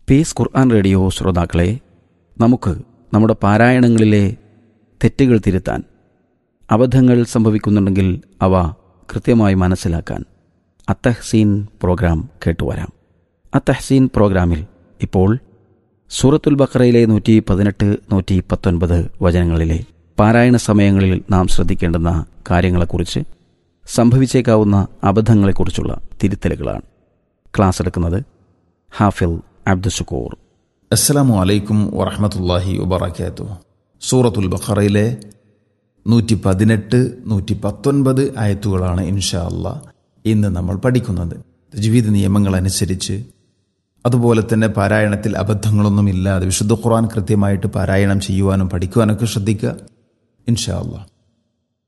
piece ഖുർആൻ radio ശ്രോതാക്കളെ നമുക്ക് നമ്മുടെ പാരായണങ്ങളിലെ തെറ്റുകൾ തിരുത്താൻ അബദ്ധങ്ങൾ സംഭവിക്കുന്നുണ്ടെങ്കിൽ അവ കൃത്യമായി മനസ്സിലാക്കാൻ അത്തഹ്സീൻ പ്രോഗ്രാം കേട്ടുവരാം അത്തഹ്സീൻ പ്രോഗ്രാമിൽ ഇപ്പോൾ സൂറത്തുൽ ബക്കറയിലെ നൂറ്റി പതിനെട്ട് നൂറ്റി പത്തൊൻപത് വചനങ്ങളിലെ പാരായണ സമയങ്ങളിൽ നാം ശ്രദ്ധിക്കേണ്ടുന്ന കാര്യങ്ങളെക്കുറിച്ച് സംഭവിച്ചേക്കാവുന്ന അബദ്ധങ്ങളെക്കുറിച്ചുള്ള തിരുത്തലുകളാണ് ക്ലാസ് എടുക്കുന്നത് ഹാഫിൽ അബ്ദുഷക്കൂർ അസ്സലാമു അലൈക്കും വറഹമത്തല്ലാഹി വബർക്കാത്തു സൂറത്തുൽ ബഖറയിലെ നൂറ്റി പതിനെട്ട് നൂറ്റി പത്തൊൻപത് ആയത്തുകളാണ് ഇൻഷാ അല്ലാ ഇന്ന് നമ്മൾ പഠിക്കുന്നത് തജ്വീദ് നിയമങ്ങൾ അനുസരിച്ച് അതുപോലെ തന്നെ പാരായണത്തിൽ അബദ്ധങ്ങളൊന്നും ഇല്ലാതെ വിശുദ്ധ ഖുർആൻ കൃത്യമായിട്ട് പാരായണം ചെയ്യുവാനും പഠിക്കുവാനൊക്കെ ശ്രദ്ധിക്കുക ഇൻഷാ അല്ലാ